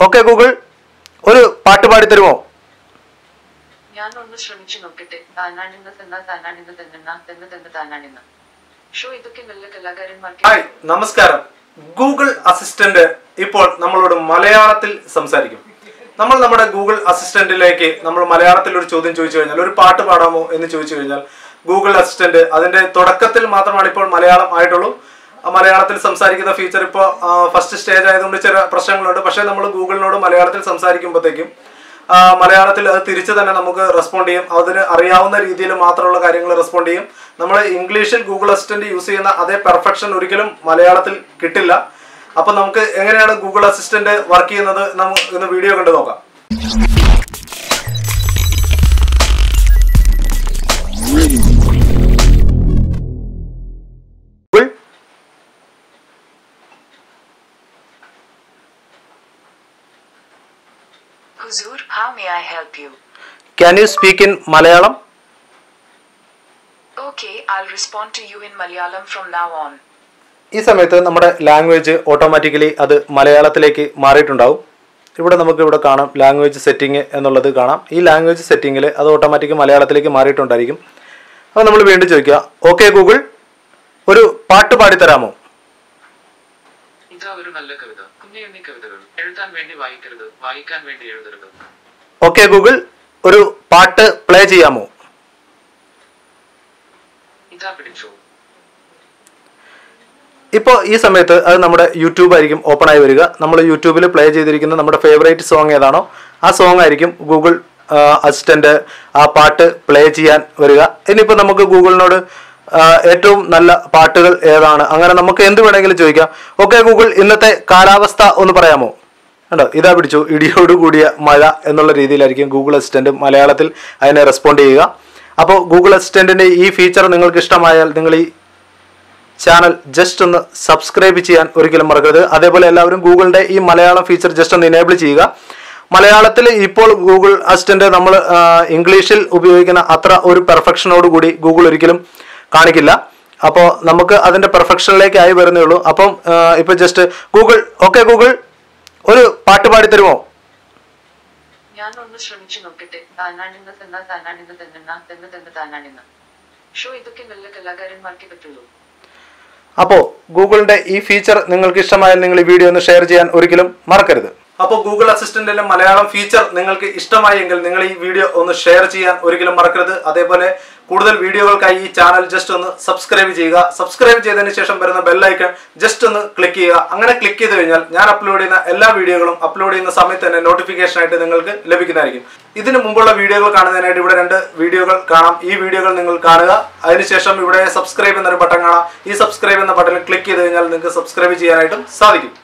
Okay Google ഒരു പാട്ട് പാടി തരുമോ ഞാൻ ഒന്ന് ശ്രമിച്ചു നോക്കട്ടെ താനാണിന്ന് തന്ന താനാണിന്ന് തെന്നെണ്ണ തെന്ന് തെന്ന് താനാണിന്ന് ഷോ ഇതൊക്കെ നല്ല കലാകാരന്മാർക്ക് ഹായ് നമസ്കാരം ഗൂഗിൾ അസിസ്റ്റന്റ് ഇപ്പോൾ നമ്മളോട് മലയാളത്തിൽ സംസാരിക്കും നമ്മൾ നമ്മുടെ ഗൂഗിൾ അസിസ്റ്റന്റിലേക്ക് നമ്മൾ മലയാളത്തിൽ ഒരു ചോദ്യം ചോദിച്ചു കഴിഞ്ഞാൽ ഒരു പാട്ട് പാടാമോ എന്ന് ചോദിച്ചു കഴിഞ്ഞാൽ ഗൂഗിൾ അസിസ്റ്റന്റ് അതിന്റെ തുടക്കത്തിൽ മാത്രമാണ് ഇപ്പോൾ മലയാളം ആയിട്ടുള്ളൂ ആ മലയാളത്തിൽ സംസാരിക്കുന്ന ഫീച്ചർ ഇപ്പോൾ ഫസ്റ്റ് സ്റ്റേജ് ആയതുകൊണ്ട് ചില പ്രശ്നങ്ങളുണ്ട് പക്ഷേ നമ്മൾ ഗൂഗിളിനോട് മലയാളത്തിൽ സംസാരിക്കുമ്പോഴത്തേക്കും ആ, മലയാളത്തിൽ അത് തിരിച്ച് തന്നെ നമുക്ക് റെസ്പോണ്ട് ചെയ്യും അതിന് അറിയാവുന്ന രീതിയിൽ മാത്രമുള്ള കാര്യങ്ങൾ റെസ്പോണ്ട് ചെയ്യും നമ്മൾ ഇംഗ്ലീഷിൽ ഗൂഗിൾ അസിസ്റ്റന്റ് യൂസ് ചെയ്യുന്ന അതേ പെർഫെക്ഷൻ ഒരിക്കലും മലയാളത്തിൽ കിട്ടില്ല അപ്പൊ നമുക്ക് എങ്ങനെയാണ് ഗൂഗിൾ അസിസ്റ്റന്റ് വർക്ക് ചെയ്യുന്നത് നമുക്ക് ഇന്ന് വീഡിയോ കണ്ടു നോക്കാം Google Huzur, how may I help you? Can you speak in Malayalam Okay, I'll respond to you in Malayalam from now on. ഈ സമയത്ത് നമ്മുടെ ലാംഗ്വേജ് ഓട്ടോമാറ്റിക്കലി അത് മലയാളത്തിലേക്ക് മാറിയിട്ടുണ്ടാവും ഇവിടെ നമുക്ക് ഇവിടെ കാണാം ലാംഗ്വേജ് സെറ്റിംഗ് എന്നുള്ളത് കാണാം ഈ ലാംഗ്വേജ് സെറ്റിങ്ങിൽ അത് ഓട്ടോമാറ്റിക് മലയാളത്തിലേക്ക് മാറിയിട്ടുണ്ടായിരിക്കും അപ്പോൾ നമ്മൾ വീണ്ടും ചോദിക്കുക ഓക്കെ ഗൂഗിൾ ഒരു പാട്ട് പാടിത്തരാമോ ഇതാ ഒരു നല്ല കവിത കുഞ്ഞുണ്ണി കവിതകൾ എഴുതാൻ വേണ്ടി വായിക്കരുത് വായിക്കാൻ വേണ്ടി എഴുതരുത് ഓക്കെ ഗൂഗിൾ ഒരു പാട്ട് പ്ലേ ചെയ്യാമോ ഇതാ പിടിച്ചോ ഇപ്പോൾ ഈ സമയത്ത് അത് നമ്മുടെ യൂട്യൂബ് ആയിരിക്കും ഓപ്പൺ ആയി വരിക നമ്മൾ യൂട്യൂബിൽ പ്ലേ ചെയ്തിരിക്കുന്ന നമ്മുടെ ഫേവറേറ്റ് സോങ് ഏതാണോ ആ സോങ് ആയിരിക്കും ഗൂഗിൾ അസിസ്റ്റന്റ് ആ പാട്ട് പ്ലേ ചെയ്യാൻ വരിക ഇനിയിപ്പോൾ നമുക്ക് ഗൂഗിളിനോട് ആ, ഏറ്റവും നല്ല പാട്ടുകൾ ഏതാണ് അങ്ങനെ നമുക്ക് എന്ത് വേണമെങ്കിലും ചോദിക്കാം ഓക്കെ ഗൂഗിൾ ഇന്നത്തെ കാലാവസ്ഥ ഒന്ന് പറയാമോ കണ്ടോ ഇതാ പിടിച്ചു ഇടിയോട് കൂടിയ മഴ എന്നുള്ള രീതിയിലായിരിക്കും ഗൂഗിൾ അസിസ്റ്റന്റ് മലയാളത്തിൽ അതിനെ റെസ്പോണ്ട് ചെയ്യുക അപ്പോൾ ഗൂഗിൾ അസിസ്റ്റന്റിന്റെ ഈ ഫീച്ചർ നിങ്ങൾക്ക് ഇഷ്ടമായാൽ നിങ്ങൾ ഈ ചാനൽ ജസ്റ്റ് ഒന്ന് സബ്സ്ക്രൈബ് ചെയ്യാൻ ഒരിക്കലും മറക്കരുത് അതേപോലെ എല്ലാവരും ഗൂഗിളിന്റെ ഈ മലയാളം ഫീച്ചർ ജസ്റ്റ് ഒന്ന് എനേബിൾ ചെയ്യുക മലയാളത്തിൽ ഇപ്പോൾ ഗൂഗിൾ അസിസ്റ്റന്റ് നമ്മൾ ആ, ഇംഗ്ലീഷിൽ ഉപയോഗിക്കുന്ന അത്ര ഒരു പെർഫെക്ഷനോട് കൂടി ഗൂഗിൾ ഒരിക്കലും കാണിക്കില്ല അപ്പോൾ നമുക്ക് അതിന്റെ പെർഫെക്ഷനിലേക്ക് ആയി വരുന്നേ ഉള്ളൂ അപ്പം ആ, ഇപ്പൊ ജസ്റ്റ് ഗൂഗിൾ ഓക്കെ ഗൂഗിൾ ഒരു പാട്ട് പാടി തരുമോ ഞാൻ ഒന്ന് ശ്രമിച്ചു നോക്കട്ടെ താനാണിന്ന് തന്ന താനാണിന്ന് തെന്നെണ്ണ തെന്ന് തെന്ന് താനാണിന്ന് ഷോ ഇതൊക്കെ നല്ല കലാകാരന്മാർക്ക് പറ്റുള്ളൂ അപ്പോൾ ഗൂഗിളിന്റെ ഈ ഫീച്ചർ നിങ്ങൾക്ക് ഇഷ്ടമായാൽ നിങ്ങൾ ഈ വീഡിയോ ഒന്ന് ഷെയർ ചെയ്യാൻ ഒരിക്കലും മറക്കരുത് അപ്പോൾ ഗൂഗിൾ അസിസ്റ്റന്റിന്റെ മലയാളം ഫീച്ചർ നിങ്ങൾക്ക് ഇഷ്ടമായെങ്കിൽ നിങ്ങൾ ഈ വീഡിയോ ഒന്ന് ഷെയർ ചെയ്യാൻ ഒരിക്കലും മറക്കരുത് അതേപോലെ കൂടുതൽ വീഡിയോകൾക്കായി ഈ ചാനൽ ജസ്റ്റ് ഒന്ന് സബ്സ്ക്രൈബ് ചെയ്യുക സബ്സ്ക്രൈബ് ചെയ്തതിന് ശേഷം വരുന്ന ബെല്ലൈക്കൺ ജസ്റ്റ് ഒന്ന് ക്ലിക്ക് ചെയ്യുക അങ്ങനെ ക്ലിക്ക് ചെയ്ത് കഴിഞ്ഞാൽ ഞാൻ അപ്ലോഡ് ചെയ്യുന്ന എല്ലാ വീഡിയോകളും അപ്ലോഡ് ചെയ്യുന്ന സമയത്ത് തന്നെ നോട്ടിഫിക്കേഷൻ ആയിട്ട് നിങ്ങൾക്ക് ലഭിക്കുന്നതായിരിക്കും ഇതിന് മുമ്പുള്ള വീഡിയോകൾ കാണുന്നതിനായിട്ട് ഇവിടെ രണ്ട് വീഡിയോകൾ കാണാം ഈ വീഡിയോകൾ നിങ്ങൾ കാണുക അതിനുശേഷം ഇവിടെ സബ്സ്ക്രൈബ് എന്നൊരു ബട്ടൺ കാണാം ഈ സബ്സ്ക്രൈബ് എന്ന ബട്ടണിൽ ക്ലിക്ക് ചെയ്ത് കഴിഞ്ഞാൽ നിങ്ങൾക്ക് സബ്സ്ക്രൈബ് ചെയ്യാനായിട്ടും സാധിക്കും